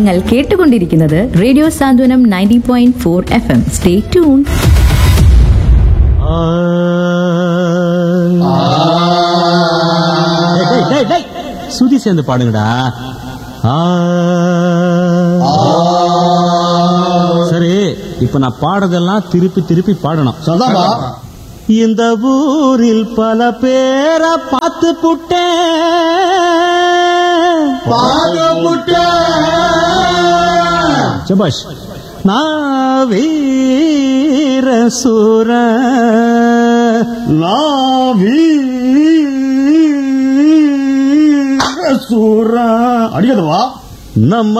നിങ്ങൾ കേട്ടുകൊണ്ടിരിക്കുന്നത് radio Santhwanam ninety point four F M stay tune டேய், டேய், டேய், டேய். சுதி சேர்ந்து பாடுங்கடா ஆ. சரி இப்ப நான் பாடுறதெல்லாம் திருப்பி திருப்பி பாடணும் சதாபா இந்த ஊரில் பல பேரை பார்த்து புட்டேன் சபாஷ் நான் வீர சூர சூரா அடிக்கதுவா நம்ம